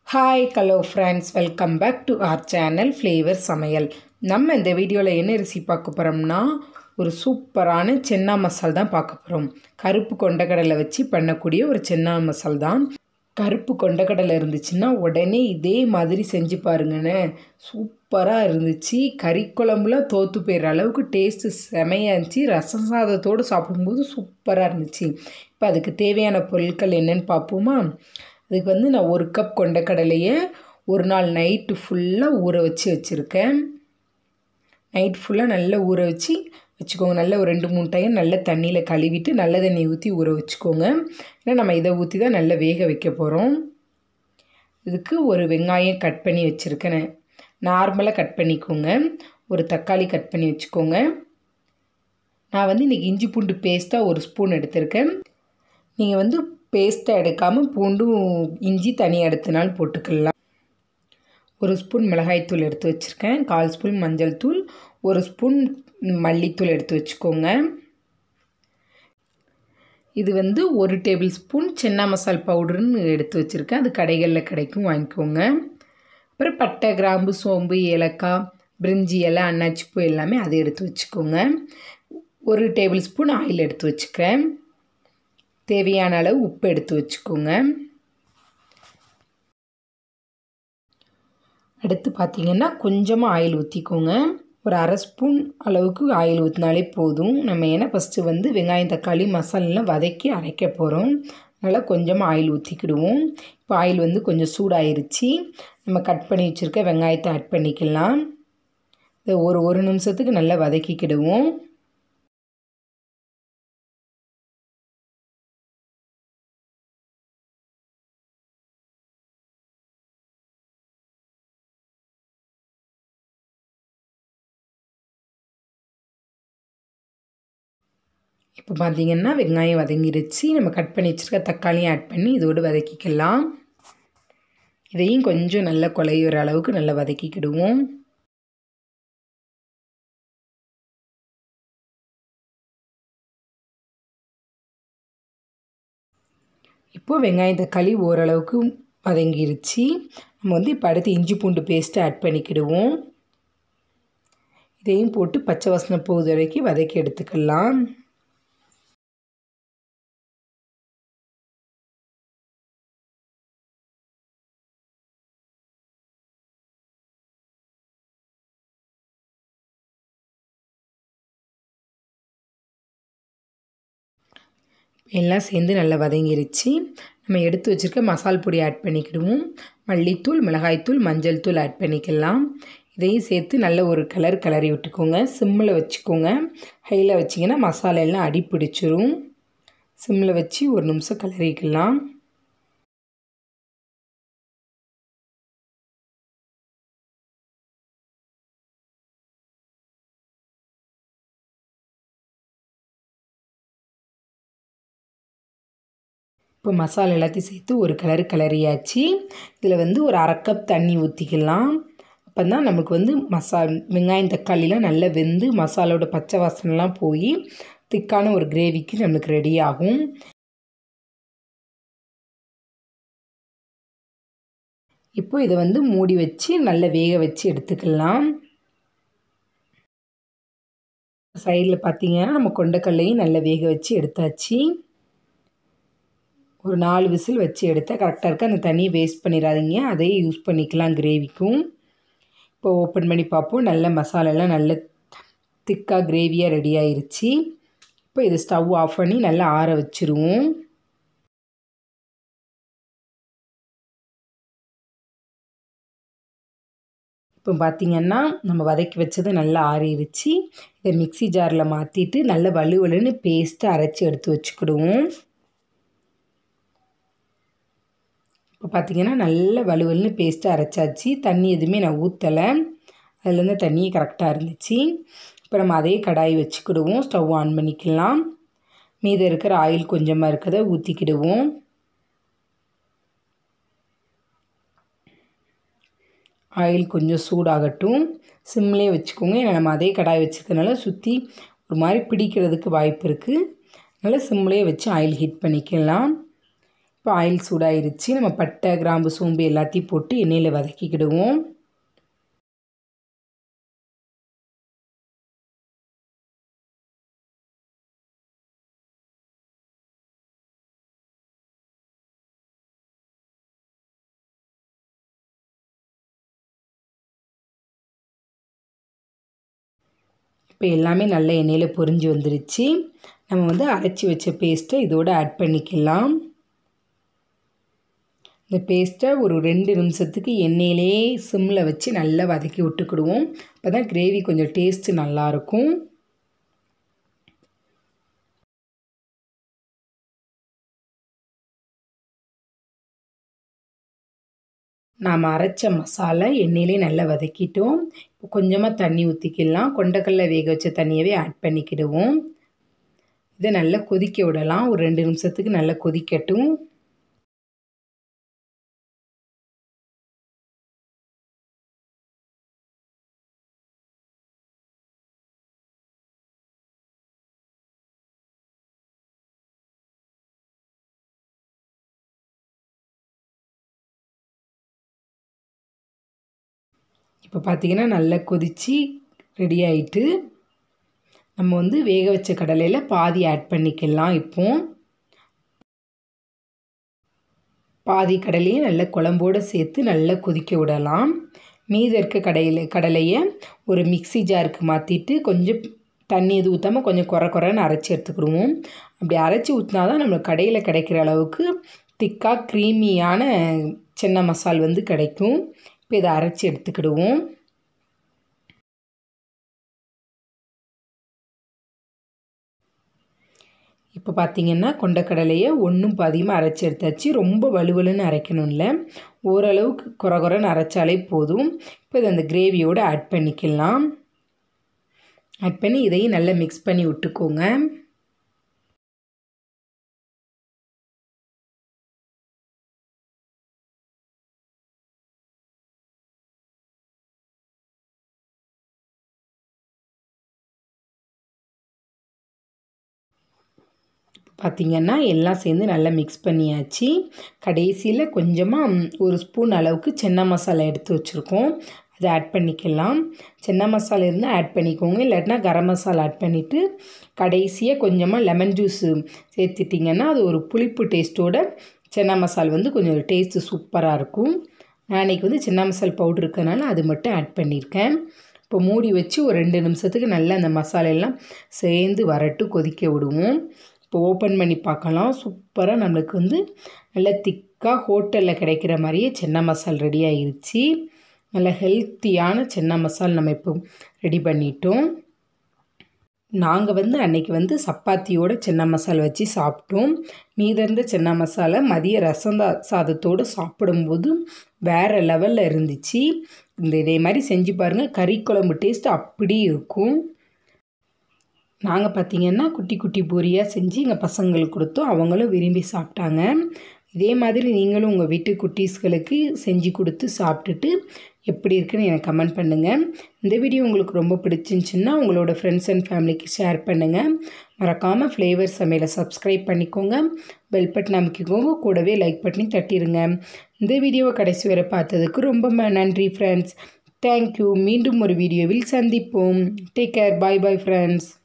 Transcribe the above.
hi hello friends welcome back to our channel flavour சமையல் நம்ம இந்த வீடியோவில் என்ன ரெசிபி பார்க்க போகிறோம்னா ஒரு சூப்பரான சென்னா மசால் தான் பார்க்க போகிறோம் கருப்பு கொண்டக்கடலை வச்சு பண்ணக்கூடிய ஒரு சென்னா மசால் தான் கருப்பு கொண்டக்கடலை இருந்துச்சுன்னா உடனே இதே மாதிரி செஞ்சு பாருங்கண்ணே சூப்பராக இருந்துச்சு கறி குழம்புலாம் தோற்று போயிடுற அளவுக்கு டேஸ்ட்டு செமையாக இருந்துச்சு ரசம் சாதத்தோடு சாப்பிடும்போது சூப்பராக இருந்துச்சு இப்போ அதுக்கு தேவையான பொருட்கள் என்னென்னு பார்ப்போமா அதுக்கு வந்து நான் ஒரு கப் கொண்டக்கடலையை ஒரு நாள் நைட்டு ஃபுல்லாக ஊற வச்சு வச்சுருக்கேன் நைட் ஃபுல்லாக நல்லா ஊற வச்சு வச்சுக்கோங்க நல்ல ஒரு ரெண்டு மூணு டைம் நல்ல தண்ணியில் கழுவிட்டு நல்ல தண்ணி ஊற்றி ஊற வச்சுக்கோங்க ஏன்னா நம்ம இதை ஊற்றி தான் நல்லா வேக வைக்க போகிறோம் இதுக்கு ஒரு வெங்காயம் கட் பண்ணி வச்சுருக்கேன் நார்மலாக கட் பண்ணிக்கோங்க ஒரு தக்காளி கட் பண்ணி வச்சுக்கோங்க நான் வந்து இன்றைக்கி இஞ்சி பூண்டு பேஸ்ட்டாக ஒரு ஸ்பூன் எடுத்திருக்கேன் நீங்கள் வந்து பேஸ்ட்டாக எடுக்காமல் பூண்டும் இஞ்சி தனியாக எடுத்தனாலும் போட்டுக்கலாம் ஒரு ஸ்பூன் மிளகாய்த்தூள் எடுத்து வச்சுருக்கேன் கால் ஸ்பூன் மஞ்சள் தூள் ஒரு ஸ்பூன் மல்லித்தூள் எடுத்து வச்சுக்கோங்க இது வந்து ஒரு டேபிள் ஸ்பூன் சென்னா மசால் பவுடர்னு எடுத்து வச்சுருக்கேன் அது கடைகளில் கிடைக்கும் வாங்கிக்கோங்க அப்புறம் பட்டை கிராம்பு சோம்பு ஏலக்காய் பிரிஞ்சி இலை அன்னாச்சிப்பூ எல்லாமே அதை எடுத்து வச்சுக்கோங்க ஒரு டேபிள் ஸ்பூன் ஆயில் எடுத்து வச்சுக்கிறேன் தேவையான அளவு உப்பு எடுத்து வச்சுக்கோங்க அடுத்து பார்த்திங்கன்னா கொஞ்சமாக ஆயில் ஊற்றிக்கோங்க ஒரு அரை ஸ்பூன் அளவுக்கு ஆயில் ஊற்றினாலே போதும் நம்ம ஏன்னா ஃபஸ்ட்டு வந்து வெங்காயம் தக்காளி மசாலெலாம் வதக்கி அரைக்க போகிறோம் அதனால் கொஞ்சமாக ஆயில் ஊற்றிக்கிடுவோம் இப்போ ஆயில் வந்து கொஞ்சம் சூடாயிருச்சு நம்ம கட் பண்ணி வச்சுருக்க வெங்காயத்தை ஆட் பண்ணிக்கலாம் இதை ஒரு ஒரு நிமிஷத்துக்கு நல்லா வதக்கிக்கிடுவோம் இப்போ பார்த்திங்கன்னா வெங்காயம் வதங்கிருச்சு நம்ம கட் பண்ணி வச்சுருக்க தக்காளியும் ஆட் பண்ணி இதோடு வதக்கிக்கலாம் இதையும் கொஞ்சம் நல்லா குலையுற அளவுக்கு நல்லா வதக்கிக்கிடுவோம் இப்போது வெங்காயம் தக்காளி ஓரளவுக்கு வதங்கிருச்சு நம்ம வந்து இப்போ அடுத்து இஞ்சி பூண்டு பேஸ்ட்டு ஆட் பண்ணிக்கிடுவோம் இதையும் போட்டு பச்சை வாசனை போகுது வரைக்கும் வதக்கி எடுத்துக்கலாம் எல்லாம் சேர்ந்து நல்லா வதங்கிருச்சு நம்ம எடுத்து வச்சுருக்க மசால் பொடி ஆட் பண்ணிக்கிடுவோம் மல்லித்தூள் மிளகாய்த்தூள் மஞ்சள் தூள் ஆட் பண்ணிக்கலாம் இதையும் சேர்த்து நல்ல ஒரு கலர் கிளறி விட்டுக்கோங்க சிம்மில் வச்சுக்கோங்க ஹையில் வச்சிங்கன்னா மசாலா எல்லாம் அடி பிடிச்சிரும் சிம்மில் வச்சு ஒரு நிமிஷம் கிளறிக்கலாம் இப்போ மசாலா எல்லாத்தையும் சேர்த்து ஒரு கலர் கிளறியாச்சு இதில் வந்து ஒரு அரை கப் தண்ணி ஊற்றிக்கலாம் அப்போ தான் நமக்கு வந்து மசா வெங்காயம் தக்காளிலாம் நல்லா வெந்து மசாலோட பச்சை வாசனைலாம் போய் திக்கான ஒரு கிரேவிக்கு நம்மளுக்கு ரெடி ஆகும் இப்போ இதை வந்து மூடி வச்சு நல்லா வேக வச்சு எடுத்துக்கலாம் சைடில் பார்த்தீங்கன்னா நம்ம கொண்டக்கல்லையும் நல்லா வேக வச்சு எடுத்தாச்சு ஒரு நாலு விசில் வச்சு எடுத்தால் கரெக்டாக இருக்குது அந்த தண்ணியை வேஸ்ட் பண்ணிடாதீங்க அதையே யூஸ் பண்ணிக்கலாம் கிரேவிக்கும் இப்போ ஓப்பன் பண்ணி பார்ப்போம் நல்ல மசாலாலாம் நல்ல திக்காக கிரேவியாக ரெடி ஆயிருச்சு இப்போ இது ஸ்டவ் ஆஃப் பண்ணி நல்லா ஆற வச்சுருவோம் இப்போ பார்த்திங்கன்னா நம்ம வதக்கி வச்சது நல்லா ஆறிடுச்சு இதை மிக்சி ஜாரில் மாற்றிட்டு நல்ல வலுவலுன்னு பேஸ்ட்டு அரைச்சி எடுத்து வச்சுக்கிடுவோம் இப்போ பார்த்திங்கன்னா நல்ல வலுவல்னு பேஸ்ட்டு அரைச்சாச்சு தண்ணி எதுவுமே நான் ஊற்றலை அதுலேருந்து தண்ணி கரெக்டாக இருந்துச்சு இப்போ நம்ம அதே கடாய் வச்சுக்கிடுவோம் ஸ்டவ் ஆன் பண்ணிக்கலாம் மீதம் இருக்கிற ஆயில் கொஞ்சமாக இருக்கிறத ஊற்றிக்கிடுவோம் ஆயில் கொஞ்சம் சூடாகட்டும் சிம்லேயே வச்சுக்கோங்க ஏன்னா நம்ம அதே கடாய் வச்சுருக்கனால சுற்றி ஒரு மாதிரி பிடிக்கிறதுக்கு வாய்ப்பு இருக்குது அதனால் சிம்லேயே வச்சு ஆயில் ஹீட் பண்ணிக்கலாம் இப்போ ஆயில் சூடாயிருச்சு நம்ம பட்டை கிராம்பு சோம்பு எல்லாத்தையும் போட்டு எண்ணெயில் வதக்கிக்கிடுவோம் இப்போ எல்லாமே நல்ல எண்ணெயில் பொரிஞ்சு வந்துருச்சு நம்ம வந்து அரைச்சி வச்ச பேஸ்ட்டை இதோடு ஆட் பண்ணிக்கலாம் இந்த பேஸ்ட்டை ஒரு ரெண்டு நிமிஷத்துக்கு எண்ணெயிலே சிம்மில் வச்சு நல்லா வதக்கி விட்டுக்கிடுவோம் அப்போ தான் கிரேவி கொஞ்சம் டேஸ்ட்டு நல்லாயிருக்கும் நாம் அரைச்ச மசாலா எண்ணெயிலே நல்லா வதக்கிட்டோம் இப்போ கொஞ்சமாக தண்ணி ஊற்றிக்கலாம் கொண்டக்கடலை வேக வச்ச தண்ணியவே ஆட் பண்ணிக்கிடுவோம் இதை நல்லா கொதிக்க விடலாம் ஒரு ரெண்டு நிமிஷத்துக்கு நல்லா கொதிக்கட்டும் இப்போ பார்த்திங்கன்னா நல்லா கொதித்து ரெடி ஆகிட்டு நம்ம வந்து வேக வச்ச கடலையில் பாதி ஆட் பண்ணிக்கலாம் இப்போ பாதி கடலையும் நல்ல குழம்போடு சேர்த்து நல்லா கொதிக்க விடலாம் மீத இருக்க கடையில் கடலையை ஒரு மிக்சி ஜாருக்கு மாற்றிட்டு கொஞ்சம் தண்ணி எது ஊற்றாமல் கொஞ்சம் குறை குறைன்னு அரைச்சி எடுத்துக்கிடுவோம் அப்படி அரைச்சி ஊற்றினா தான் நம்மளுக்கு கடையில் கிடைக்கிற அளவுக்கு திக்காக க்ரீமியான சின்ன மசால் வந்து கிடைக்கும் இப்போ இதை அரைச்சி எடுத்துக்கிடுவோம் இப்போ பார்த்திங்கன்னா கொண்டக்கடலையை ஒன்றும் பாதியமாக அரைச்சி எடுத்தாச்சு ரொம்ப வலுவலுன்னு அரைக்கணும் இல்லை ஓரளவுக்கு குறை குறைன்னு அரைச்சாலே போதும் இப்போ இதை அந்த கிரேவியோடு ஆட் பண்ணிக்கலாம் ஆட் பண்ணி இதையும் நல்லா மிக்ஸ் பண்ணி விட்டுக்கோங்க பார்த்திங்கன்னா எல்லாம் சேர்ந்து நல்லா மிக்ஸ் பண்ணியாச்சு கடைசியில் கொஞ்சமாக ஒரு ஸ்பூன் அளவுக்கு சென்னா மசாலா எடுத்து வச்சுருக்கோம் அதை ஆட் பண்ணிக்கலாம் சென்னா மசாலா இருந்தால் ஆட் பண்ணிக்கோங்க இல்லாட்டினா கரம் மசாலா ஆட் பண்ணிவிட்டு கடைசியாக கொஞ்சமாக லெமன் ஜூஸ் சேர்த்துட்டிங்கன்னா அது ஒரு புளிப்பு டேஸ்ட்டோட சென்னா மசால் வந்து கொஞ்சம் டேஸ்ட்டு சூப்பராக இருக்கும் நான் இன்றைக்கி வந்து சின்ன மசால் பவுட்ரு இருக்கனால அது மட்டும் ஆட் பண்ணியிருக்கேன் இப்போ மூடி வச்சு ஒரு ரெண்டு நிமிஷத்துக்கு நல்லா அந்த மசாலையெல்லாம் சேர்ந்து வரட்டு கொதிக்க விடுவோம் இப்போ ஓப்பன் பண்ணி பார்க்கலாம் சூப்பராக நம்மளுக்கு வந்து நல்லா திக்காக ஹோட்டலில் கிடைக்கிற மாதிரியே சென்னா மசால் ரெடி ஆகிருச்சு நல்ல ஹெல்த்தியான சென்னா மசால் நம்ம இப்போ ரெடி பண்ணிட்டோம் நாங்கள் வந்து அன்றைக்கி வந்து சப்பாத்தியோட சென்னா மசால் வச்சு சாப்பிட்டோம் மீதிருந்த சென்னா மசாலா மதிய ரசம் சாதத்தோடு சாப்பிடும்போது வேறு லெவலில் இருந்துச்சு இந்த இதே மாதிரி செஞ்சு பாருங்கள் கறி குழம்பு டேஸ்ட் அப்படி இருக்கும் நாங்கள் பார்த்திங்கன்னா குட்டி குட்டி பூரியாக செஞ்சு எங்கள் பசங்களுக்கு கொடுத்தோம் அவங்களும் விரும்பி சாப்பிட்டாங்க இதே மாதிரி நீங்களும் உங்கள் வீட்டு குட்டீஸ்களுக்கு செஞ்சு கொடுத்து சாப்பிட்டுட்டு எப்படி இருக்குன்னு எனக்கு கமெண்ட் பண்ணுங்கள் இந்த வீடியோ உங்களுக்கு ரொம்ப பிடிச்சிருந்துச்சின்னா உங்களோட ஃப்ரெண்ட்ஸ் அண்ட் ஃபேமிலிக்கு ஷேர் பண்ணுங்கள் மறக்காமல் ஃப்ளேவர் சமையலை சப்ஸ்கிரைப் பண்ணிக்கோங்க பெல் பட்டன் அமைக்கிக்கோங்க கூடவே லைக் பண்ணி தட்டிடுங்க இந்த வீடியோவை கடைசி வரை பார்த்ததுக்கு ரொம்ப நன்றி ஃப்ரெண்ட்ஸ் தேங்க்யூ மீண்டும் ஒரு வீடியோவில் சந்திப்போம் take care bye bye friends